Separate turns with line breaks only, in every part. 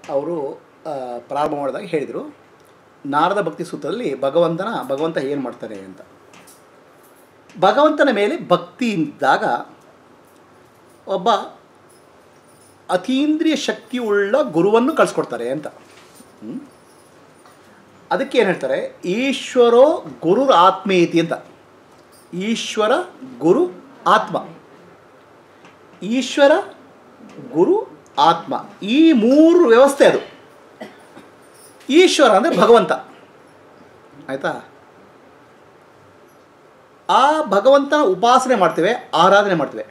ಅವರು ಆ, ಪ್ರಾರಂಭ ಮಾಡಿದಾಗ ಹೇಳಿದರು ನಾರದ ಭಕ್ತಿ ಸೂತ್ರದಲ್ಲಿ ಭಗವಂತನ ಭಗವಂತ ಏನು ಮಾಡ್ತಾನೆ ಅಂತ ಭಗವಂತನ ಮೇಲೆ ಭಕ್ತಿ ಇದ್ದಾಗ ಒಬ್ಬ ಅತೀಂದ್ರಿಯ ಶಕ್ತಿಯುಳ್ಳ ಗುರುವನ್ನು ಕಳಿಸ್ಕೊಡ್ತಾರೆ ಅಂತ ಹ್ಮ್? ಅದಕ್ಕೆ ಏನು ಹೇಳ್ತಾರೆ ಈಶ್ವರೋ ಗುರು ಆತ್ಮೇತಿ ಅಂತ ಈಶ್ವರ ಗುರು ಆತ್ಮ ಈಶ್ವರ ಗುರು ಆತ್ಮ ಈ ಮೂರು ವ್ಯವಸ್ಥೆ ಅದು ಈಶ್ವರ ಅಂದರೆ ಭಗವಂತ ಆಯಿತಾ ಆ ಭಗವಂತನ ಉಪಾಸನೆ ಮಾಡ್ತೇವೆ ಆರಾಧನೆ ಮಾಡ್ತೇವೆ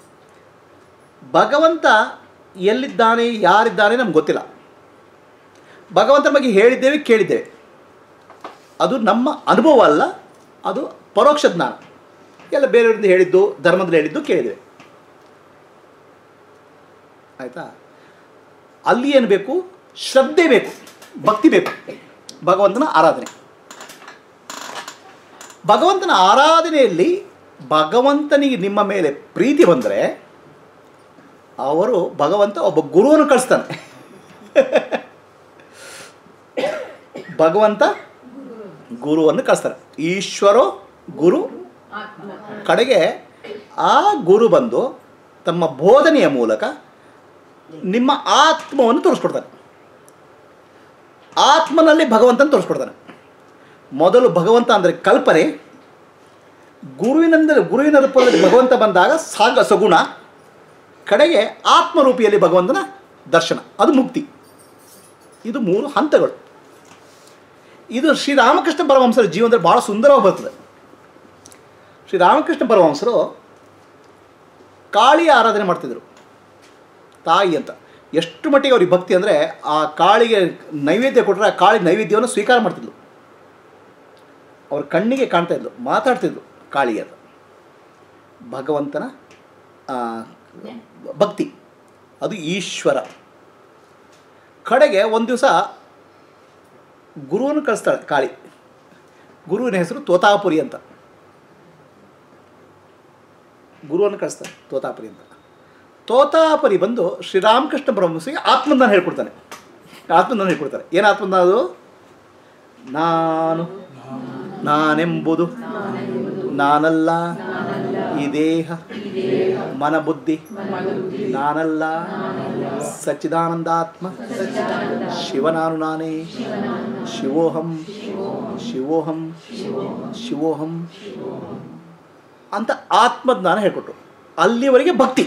ಭಗವಂತ ಎಲ್ಲಿದ್ದಾನೆ ಯಾರಿದ್ದಾನೆ ನಮ್ಗೆ ಗೊತ್ತಿಲ್ಲ ಭಗವಂತನ ಬಗ್ಗೆ ಹೇಳಿದ್ದೇವೆ ಕೇಳಿದ್ದೇವೆ ಅದು ನಮ್ಮ ಅನುಭವ ಅಲ್ಲ ಅದು ಪರೋಕ್ಷ ಜ್ಞಾನ ಎಲ್ಲ ಬೇರೆಯವರಿಂದ ಹೇಳಿದ್ದು ಧರ್ಮದಲ್ಲಿ ಹೇಳಿದ್ದು ಕೇಳಿದ್ದೇವೆ ಆಯಿತಾ ಅಲ್ಲಿ ಏನು ಬೇಕು ಶ್ರದ್ಧೆ ಬೇಕು ಭಕ್ತಿ ಬೇಕು ಭಗವಂತನ ಆರಾಧನೆ ಭಗವಂತನ ಆರಾಧನೆಯಲ್ಲಿ ಭಗವಂತನಿಗೆ ನಿಮ್ಮ ಮೇಲೆ ಪ್ರೀತಿ ಬಂದರೆ ಅವರು ಭಗವಂತ ಒಬ್ಬ ಗುರುವನ್ನು ಕಳಿಸ್ತಾನೆ ಭಗವಂತ ಗುರುವನ್ನು ಕಳಿಸ್ತಾರೆ ಈಶ್ವರೋ ಗುರು ಕಡೆಗೆ ಆ ಗುರು ಬಂದು ತಮ್ಮ ಬೋಧನೆಯ ಮೂಲಕ ನಿಮ್ಮ ಆತ್ಮವನ್ನು ತೋರಿಸ್ಕೊಡ್ತಾನೆ ಆತ್ಮನಲ್ಲಿ ಭಗವಂತನ ತೋರಿಸ್ಕೊಡ್ತಾನೆ ಮೊದಲು ಭಗವಂತ ಅಂದರೆ ಕಲ್ಪನೆ ಗುರುವಿನಂದರೆ ಗುರುವಿನ ರೂಪದಲ್ಲಿ ಭಗವಂತ ಬಂದಾಗ ಸಾಗ ಸಗುಣ ಕಡೆಗೆ ಆತ್ಮರೂಪಿಯಲ್ಲಿ ಭಗವಂತನ ದರ್ಶನ ಅದು ಮುಕ್ತಿ ಇದು ಮೂರು ಹಂತಗಳು ಇದು ಶ್ರೀರಾಮಕೃಷ್ಣ ಪರಮಹಂಸರ ಜೀವನದಲ್ಲಿ ಭಾಳ ಸುಂದರವಾಗಿ ಬರ್ತದೆ ಶ್ರೀರಾಮಕೃಷ್ಣ ಪರಮಹಂಸರು ಕಾಳಿಯ ಆರಾಧನೆ ಮಾಡ್ತಿದ್ರು ತಾಯಿ ಅಂತ ಎಷ್ಟು ಮಟ್ಟಿಗೆ ಅವ್ರಿಗೆ ಭಕ್ತಿ ಅಂದರೆ ಆ ಕಾಳಿಗೆ ನೈವೇದ್ಯ ಕೊಟ್ಟರೆ ಆ ಕಾಳಿ ನೈವೇದ್ಯವನ್ನು ಸ್ವೀಕಾರ ಮಾಡ್ತಿದ್ಲು ಅವ್ರ ಕಣ್ಣಿಗೆ ಕಾಣ್ತಾ ಇದ್ಲು ಮಾತಾಡ್ತಿದ್ಲು ಕಾಳಿಗೆ ಅಂತ ಭಗವಂತನ ಆ, ಭಕ್ತಿ ಅದು ಈಶ್ವರ ಕಡೆಗೆ ಒಂದು ದಿವಸ ಗುರುವನ್ನು ಕಳಿಸ್ತಾಳೆ ಕಾಳಿ ಗುರುವಿನ ಹೆಸರು ತೋತಾಪುರಿ ಅಂತ ಗುರುವನ್ನು ಕಳಿಸ್ತಾನೆ ತೋತಾಪುರಿ ಅಂತ ತೋತಾಪರಿ ಬಂದು ಶ್ರೀರಾಮಕೃಷ್ಣ ಬ್ರಹ್ಮಸಿಗೆ ಆತ್ಮದಾನ ಹೇಳ್ಕೊಡ್ತಾನೆ ಆತ್ಮದಾನ ಹೇಳ್ಕೊಡ್ತಾರೆ ಏನು ಆತ್ಮದಾನ ಅದು ನಾನು ನಾನೆಂಬುದು ನಾನಲ್ಲ ಈ ದೇಹ ಮನ ಬುದ್ಧಿ ನಾನಲ್ಲ ಸಚ್ಚಿದಾನಂದಾತ್ಮ ಶಿವನಾನು ನಾನೇ ಶಿವೋಹಂ ಶಿವೋಹಂ ಶಿವೋಹಂ ಅಂತ ಆತ್ಮಜ್ಞಾನ ಹೇಳ್ಕೊಟ್ರು ಅಲ್ಲಿವರೆಗೆ ಭಕ್ತಿ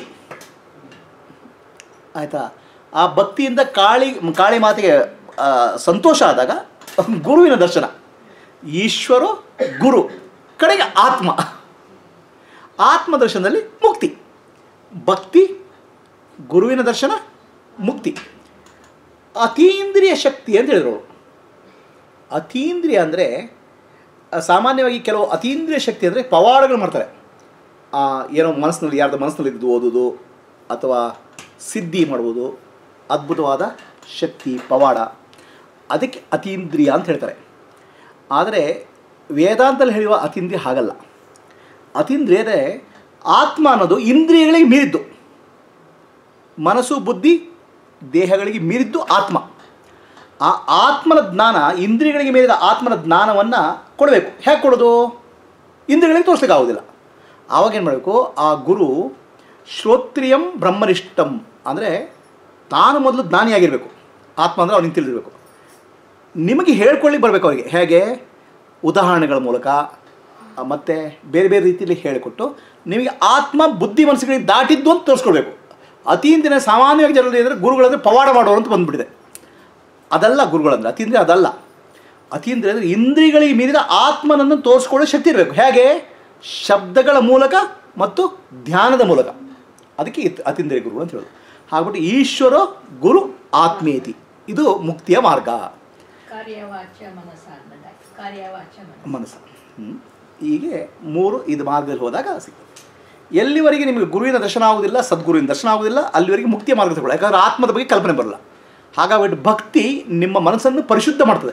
ಆಯಿತಾ ಆ ಭಕ್ತಿಯಿಂದ ಕಾಳಿ ಕಾಳಿ ಮಾತೆಗೆ ಆ, ಸಂತೋಷ ಆದಾಗ ಗುರುವಿನ ದರ್ಶನ ಈಶ್ವರೋ ಗುರು ಕಡೆಗೆ ಆತ್ಮ ಆತ್ಮ ದರ್ಶನದಲ್ಲಿ ಮುಕ್ತಿ ಭಕ್ತಿ ಗುರುವಿನ ದರ್ಶನ ಮುಕ್ತಿ ಅತೀಂದ್ರಿಯ ಶಕ್ತಿ ಅಂತ ಹೇಳಿದ್ರು ಅವರು ಅತೀಂದ್ರಿಯ ಅಂದರೆ ಸಾಮಾನ್ಯವಾಗಿ ಕೆಲವು ಅತೀಂದ್ರಿಯ ಶಕ್ತಿ ಅಂದರೆ ಪವಾಡಗಳು ಮಾಡ್ತಾರೆ ಆ, ಏನೋ ಮನಸ್ಸಿನಲ್ಲಿ ಯಾರ್ದು ಮನಸ್ಸಿನಲ್ಲಿ ಇದ್ದು ಓದೋದು ಅಥವಾ ಸಿದ್ಧಿ ಮಾಡ್ಬೋದು ಅದ್ಭುತವಾದ ಶಕ್ತಿ ಪವಾಡ ಅದಕ್ಕೆ ಅತೀಂದ್ರಿಯ ಅಂತ ಹೇಳ್ತಾರೆ ಆದರೆ ವೇದಾಂತದಲ್ಲಿ ಹೇಳುವ ಅತೀಂದ್ರಿಯ ಹಾಗಲ್ಲ ಅತೀಂದ್ರಿಯ ಅಂದರೆ ಆತ್ಮ ಅನ್ನೋದು ಇಂದ್ರಿಯಗಳಿಗೆ ಮೀರಿದ್ದು ಮನಸ್ಸು ಬುದ್ಧಿ ದೇಹಗಳಿಗೆ ಮೀರಿದ್ದು ಆತ್ಮ ಆ ಆತ್ಮನ ಜ್ಞಾನ ಇಂದ್ರಿಯಗಳಿಗೆ ಮೀರಿದ ಆತ್ಮನ ಜ್ಞಾನವನ್ನು ಕೊಡಬೇಕು ಹೇಗೆ ಕೊಡೋದು ಇಂದ್ರಿಯಗಳಿಗೆ ತೋರಿಸ್ಲಿಕ್ಕೆ ಆಗೋದಿಲ್ಲ ಆವಾಗ ಏನು ಮಾಡಬೇಕು ಆ ಗುರು ಶ್ರೋತ್ರಿಯಂ ಬ್ರಹ್ಮನಿಷ್ಠಂ ಅಂದರೆ ತಾನು ಮೊದಲು ಜ್ಞಾನಿಯಾಗಿರಬೇಕು ಆತ್ಮ ಅಂದರೆ ಅವ್ನಿಗೆ ತಿಳಿದಿರಬೇಕು ನಿಮಗೆ ಹೇಳ್ಕೊಳ್ಳಿ ಬರಬೇಕು ಅವರಿಗೆ ಹೇಗೆ ಉದಾಹರಣೆಗಳ ಮೂಲಕ ಮತ್ತು ಬೇರೆ ಬೇರೆ ರೀತಿಯಲ್ಲಿ ಹೇಳಿಕೊಟ್ಟು ನಿಮಗೆ ಆತ್ಮ ಬುದ್ಧಿ ಮನಸ್ಸುಗಳಿಗೆ ದಾಟಿದ್ದು ಅಂತ ತೋರಿಸ್ಕೊಳ್ಬೇಕು ಅತೀಂದಿನ ಸಾಮಾನ್ಯವಾಗಿ ಜನರಲ್ಲಿ ಅಂದರೆ ಗುರುಗಳಂದರೆ ಪವಾಡ ಮಾಡೋರು ಅಂತ ಬಂದುಬಿಟ್ಟಿದೆ ಅದಲ್ಲ ಗುರುಗಳಂದ್ರೆ ಅತೀಂದ್ರಿಯ ಅದಲ್ಲ ಅತೀಂದ್ರಿಯ ಅಂದರೆ ಇಂದ್ರಿಯಗಳಿಗೆ ಮೀರಿದ ಆತ್ಮನನ್ನು ತೋರಿಸ್ಕೊಳ್ಳೋ ಶಕ್ತಿ ಇರಬೇಕು ಹೇಗೆ ಶಬ್ದಗಳ ಮೂಲಕ ಮತ್ತು ಧ್ಯಾನದ ಮೂಲಕ ಅದಕ್ಕೆ ಇತ್- ಅತೀಂದ್ರಿಯ ಗುರುಗಳು ಅಂತ ಹೇಳೋದು ಹಾಗ್ಬಿಟ್ಟು ಈಶ್ವರ ಗುರು ಆತ್ಮೇತಿ ಇದು ಮುಕ್ತಿಯ ಮಾರ್ಗ
ಕಾರ್ಯವಾಚ್ಯ ಮನಸ್ಸ ಅನ್ನದ ಕಾರ್ಯವಾಚ್ಯ ಮನಸ್ಸು
ಮನಸ್ಸು ಹ್ಮ್. ಹೀಗೆ ಮೂರು ಇದು ಮಾರ್ಗದಲ್ಲಿ ಹೋದಾಗ ಸಿಗ್ತದೆ ಎಲ್ಲಿವರೆಗೆ ನಿಮಗೆ ಗುರುವಿನ ದರ್ಶನ ಆಗುವುದಿಲ್ಲ ಸದ್ಗುರುವಿನ ದರ್ಶನ ಆಗುವುದಿಲ್ಲ ಅಲ್ಲಿವರೆಗೆ ಮುಕ್ತಿಯ ಮಾರ್ಗ ತಗೊಳ್ಳಿ ಯಾಕಂದರೆ ಆತ್ಮದ ಬಗ್ಗೆ ಕಲ್ಪನೆ ಬರಲ್ಲ ಹಾಗಾಗಿ ಭಕ್ತಿ ನಿಮ್ಮ ಮನಸ್ಸನ್ನು ಪರಿಶುದ್ಧ ಮಾಡ್ತದೆ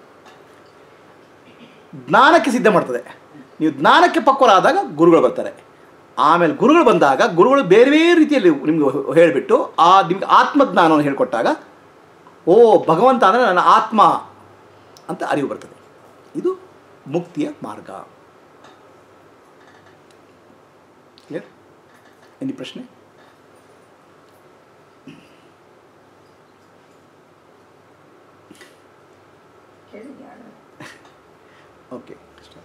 ಜ್ಞಾನಕ್ಕೆ ಸಿದ್ಧ ಮಾಡ್ತದೆ ನೀವು ಜ್ಞಾನಕ್ಕೆ ಪಕ್ವರಾದಾಗ ಗುರುಗಳು ಬರ್ತಾರೆ ಆಮೇಲೆ ಗುರುಗಳು ಬಂದಾಗ ಗುರುಗಳು ಬೇರೆ ಬೇರೆ ರೀತಿಯಲ್ಲಿ ನಿಮಗೆ ಹೇಳಿಬಿಟ್ಟು ಆ ನಿಮಗೆ ಆತ್ಮಜ್ಞಾನವನ್ನು ಹೇಳಿಕೊಟ್ಟಾಗ ಓ ಭಗವಂತ ಅಂದರೆ ನನ್ನ ಆತ್ಮ ಅಂತ ಅರಿವು ಬರ್ತದೆ ಇದು ಮುಕ್ತಿಯ ಮಾರ್ಗ ಕ್ಲಿಯರ್ ಎನಿ ಪ್ರಶ್ನೆ
ಕೇಳಿ ಯಾರು
ಓಕೆ